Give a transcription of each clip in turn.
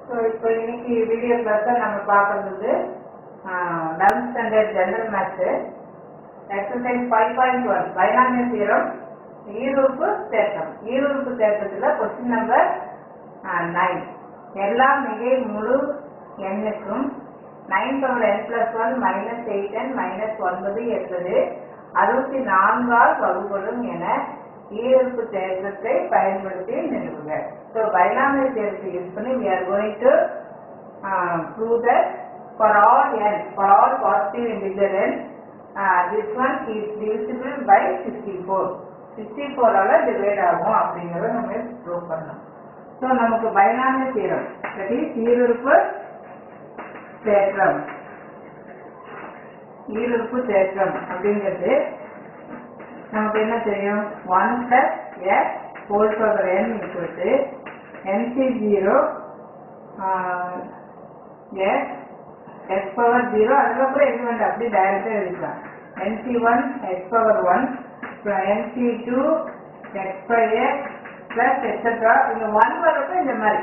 So இப்போ இன்னைக்கு video கிளாஸில் நம்ம பார்க்கறது eleventh standard general maths exercise five point one binomial theorem ஈருறுப்பு தேற்றம் ஈருறுப்பு தேற்றத்தில் கொஸ்டின் நம்பர் நைன் எல்லா மிகை முழு எண்ணுக்கும் nine power n plus one minus eight n minus ஒன்பது என்பது அறுபத்தி நான்கால் வகுப்படும் என ஈருறுப்பு தேற்றத்தை பயன்படுத்தி நிறுவுக ஸோ பைனாமியல் தேற்றத்தை யூஸ் பண்ணி we are going to uh, prove that for all n for all positive integer n uh, this one is divisible by 64 64 ஆல டிவைட் ஆகும் அப்படிங்கறத நம்ம ப்ரூவ் பண்ணணும் ஸோ நமக்கு பைனாமியல் தீரம் தட் இஸ் ஈருறுப்பு தேற்றம் ஈருறுப்பு தேற்றம் அப்படிங்கிறது நமக்கு என்ன தெரியும் one plus x whole power n equal to nC zero x x power zero அதுக்கப்புறம் எலிமெண்ட் அப்படி டைரக்டாக எழுதிக்கலாம் nC one x power one nC two x by x plus extra இந்த ஒன் வரப்போ இந்த மாதிரி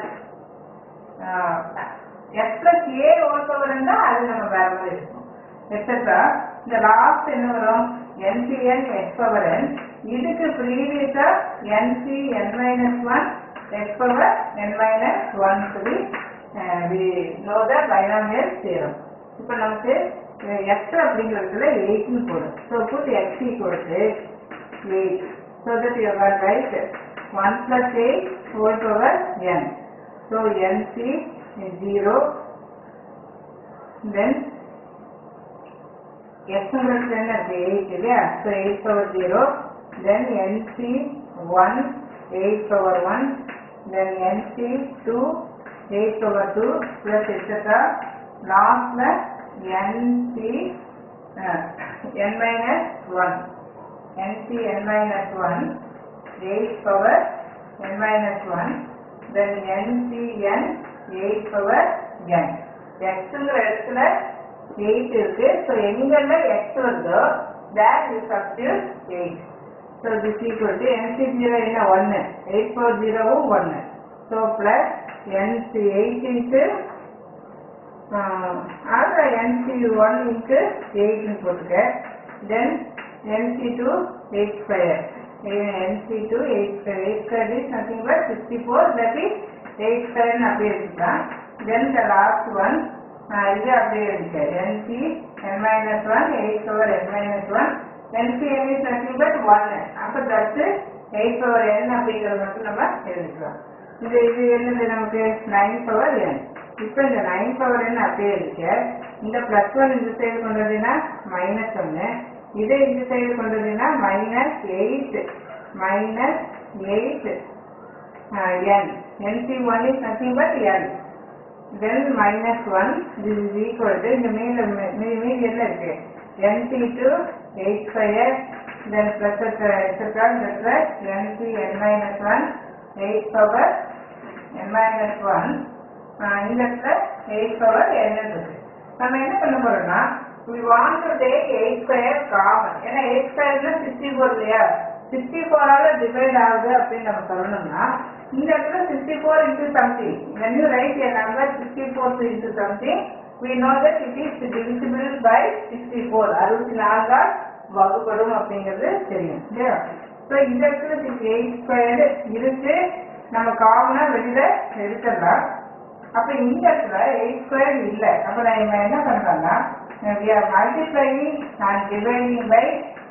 x plus a whole power இருந்தால் அது நம்ம வேற மாதிரி இருக்கும் எக்ஸட்ரா இந்த லாஸ்ட் என்ன வரும் என்சிஎன் எக்ஸ் பவர் என் இதுக்கு ப்ரீவியஸா nC n minus one x power n minus one சொல்லி we know the binomial theorem இப்போ நமக்கு எக்ஸ் அப்படிங்கிறதுல எயிட்னு போடும் so put x equal to eight so that you are right one plus eight whole power n so nC zero then எக்ஸ்ங்கிறது என்ன இருக்கு eight இல்லையா so eight power zero then nC one eight power one then nC two eight power two plus extra லாஸ்ட்ல nC n minus one nC n minus one eight power n minus one then nCn eight power n எக்ஸுங்கிற இடத்துல eight இருக்கு so எங்கெல்லாம் x வருதோ that you substitute eight so this equal to nC zero என்ன ஒன்று eight four ஜீரோவும் ஒன்று so plus nC eight into அது என்சி ஒன் இன்ட்டு எயிட்னு போட்டுக்க then nC two eight square nC two eight square eight square is nothing but sixty four that is eight ஸ்கொயர்னு அப்படியே எடுத்துக்கலாம் தென் த லாஸ்ட் ஒன் இது அப்படியே இருக்கு nC n minus one eight power n minus one nC n is nothing but one அப்போ that eight power என் அப்படிங்கிறத மட்டும் நம்ம எழுதிக்கலாம் இது இது என்னது நமக்கு நைன் பவர் என் இப்போ இந்த நைன் பவர் என் அப்படியே இருக்கு இந்த பிளஸ் ஒன் இந்த சைடு கொண்டு வந்தீங்கன்னா மைனஸ் ஒன்று இதை இந்த சைடு கொண்டு வந்தீங்கன்னா minus eight minus eight n nC one is nothing but n then minus 1 this is equal to இந்த மீல மீதி என்ன இருக்கு nc to 8 square then plus etc etc plus nc n minus 1 8 power n minus 1 இந்த plus 8 power n இருக்கு நம்ம என்ன பண்ண போறோம்னா we want to take 8 square common ஏன்னா 8 square னா 64 இல்லையா 64 ஆல டிவைட் ஆகுது அப்படின்னு நம்ம சொல்லணும்னா இந்த இடத்துல 64 into something. When you write a number 64 into something, we know that it is divisible by 64. அறுபத்தி நான்கால் வகுப்படும் அப்படிங்கிறது தெரியும் இல்லையா ஸோ இந்த இடத்துல எயிட் ஸ்கொயர் இருக்கு நம்ம காமனா வெளியில எடுத்துடலாம் அப்ப இந்த இடத்துல எயிட் ஸ்கொயர் இல்லை அப்ப நம்ம என்ன பண்றோம்னா we are multiplying and dividing by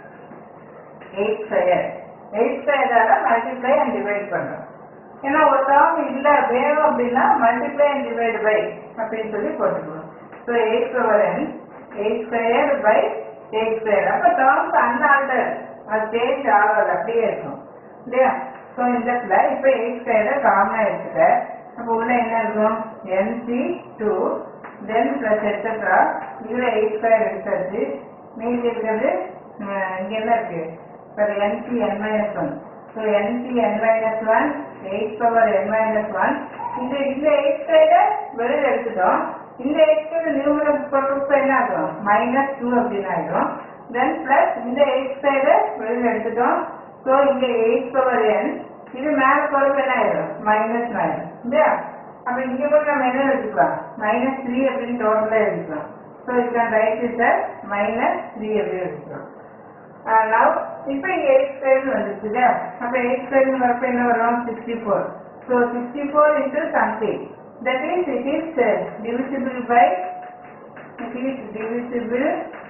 eight square eight ஸ்கொயரால மல்டிப்ளை அண்ட் டிவைட் பண்றோம் ஏன்னா ஒரு டேர்ம் இல்ல வேணும் அப்படின்னா மல்டிப்ளை அண்ட் டிவைட் பை அப்படின்னு சொல்லி போட்டுக்கணும் so eight power n eight square by eight square அப்போ டேர்ம்ஸ் அன்ஆல்டர் அது சேஞ்ச் ஆகாது அப்படியே இருக்கும் இல்லையா ஸோ இந்த இடத்துல இப்போ எயிட் ஸ்கொயரை காமனாக எடுத்துக்க அப்போ உள்ள என்ன இருக்கும் nC two then plus extra இதில் எயிட் ஸ்கொயர் எடுத்தாச்சு மீதி இருக்கிறது இங்கே என்ன இருக்கு இப்போ nC n minus one so nC n minus one eight power n minus one இந்த இந்த எயிட் சைடை வெளியில் எடுத்துட்டோம் இந்த எயிட் சைடு நியூமரல் பொருட்கள் என்ன ஆகும் மைனஸ் டூ அப்படின்னு ஆகிடும் தென் பிளஸ் இந்த எயிட் சைடை வெளியில் எடுத்துட்டோம் ஸோ இங்கே எயிட் பவர் என் இது மேலே பொருள் என்ன ஆயிடும் மைனஸ் நைன் இல்லையா அப்ப இங்க போய் நம்ம என்ன எடுத்துக்கலாம் மைனஸ் த்ரீ அப்படின்னு டோட்டலா எடுத்துக்கலாம் ஸோ இது can write is minus three அப்படின்னு எடுத்துக்கலாம் நவ் இப்போ இங்க எயிட் ஸ்கொயர்னு வந்துருச்சு இல்லையா அப்ப எயிட் ஸ்கொயர்னு வரப்ப என்ன வரும் sixty four so sixty four into something that means it is divisible by it is divisible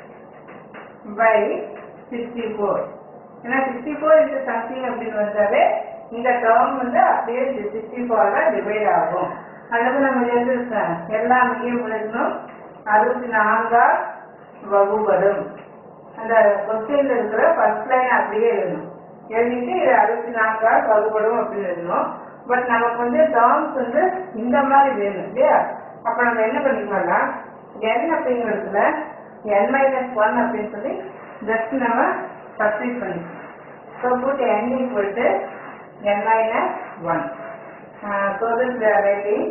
by sixty four ஏன்னா சிக்ஸ்டி ஃபோர் இன்ட்டு சம்திங் அப்படின்னு வந்தாலே இந்த டேர்ம் வந்து அப்படியே சிக்ஸ்டி ஃபோர்ல டிவைட் ஆகும் அல்லது நம்ம எழுதிருக்கோம் எல்லா மையம் எழுதணும் அறுபத்தி நான்கால் வகுபடும் அந்த கொஸ்டின்ல இருக்கிற ஃபர்ஸ்ட் லைன் அப்படியே எழுதணும் எழுதிட்டு இது அறுபத்தி நான்கால் வகுபடும் அப்படின்னு எழுதணும் பட் நமக்கு வந்து டேர்ம்ஸ் வந்து இந்த மாதிரி வேணும் இல்லையா அப்ப நம்ம என்ன பண்ணிக்கலாம்னா n அப்படிங்கிறதுல n மைனஸ் ஒன் அப்படின்னு சொல்லி ஜஸ்ட் நம்ம சப்ஸ்டிட் பண்ணிக்கலாம் so put n equal to n minus 1. Uh, so this we are writing.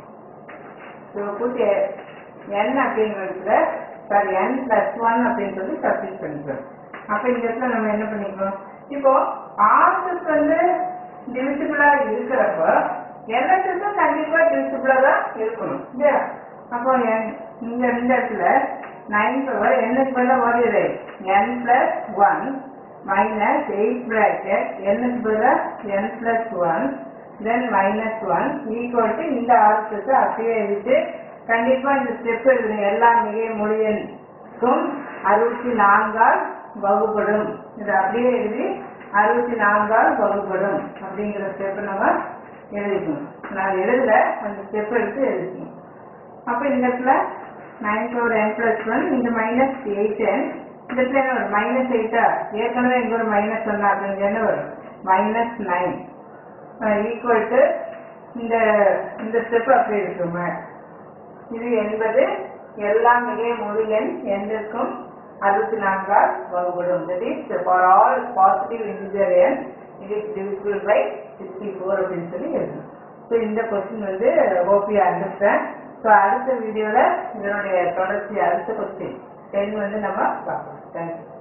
So put a n அப்படிங்கிறதுல சாரி n plus 1 அப்படின்னு சொல்லி சப்ஸ்டிட் பண்ணிக்கிறோம் அப்போ இந்த இடத்துல நம்ம என்ன பண்ணிக்கிறோம் இப்போ ஆர்ஸுக்கு வந்து டிவிசிபிளா இருக்கிறப்ப எல்லாத்துக்கும் கண்டிப்பா டிவிசிபிளா தான் இருக்கணும் இல்லையா அப்போ n இந்த இந்த இடத்துல நைன் பவர் என்னக்கு பதிலாக வருது n plus one minus 8 bracket n is பதிலா n plus 1 then minus 1 equal to இந்த ஆர்டருக்கு அப்படியே எழுதிட்டு கண்டிப்பா இந்த ஸ்டெப் எழுதுங்க எல்லா மிகை மொழியனுக்கும் அறுபத்தி நான்கால் வகுப்படும் இது அப்படியே எழுதி அறுபத்தி நான்கால் வகுப்படும் அப்படிங்கிற ஸ்டெப் நம்ம எழுதிக்கணும் நான் எழுதல அந்த ஸ்டெப் எடுத்து எழுதிக்கணும் அப்ப இந்த இடத்துல nine four n plus one இந்த மைனஸ் எயிட் என் இந்த இடத்துல என்ன வரும் மைனஸ் எயிட்டா ஏற்கனவே இங்க ஒரு மைனஸ் ஒன்னா அப்படிங்க என்ன வரும் மைனஸ் நைன் ஈக்குவல் டு இந்த இந்த ஸ்டெப் அப்படி இருக்குங்க இது என்பது எல்லா மிகை முழு எண் எண்ணிற்கும் அறுபத்தி நான்கால் வகுப்படும் that is for all positive integer எண் it is divisible by sixty four அப்படின்னு சொல்லி எழுதணும் ஸோ இந்த கொஸ்டின் வந்து ஓபி அண்டர்ஸ்டாண்ட் ஸோ அடுத்த வீடியோவில் இதனுடைய தொடர்ச்சி அடுத்த கொஸ்டின் டென் வந்து நம்ம பார்க்கலாம் தேங்க்யூ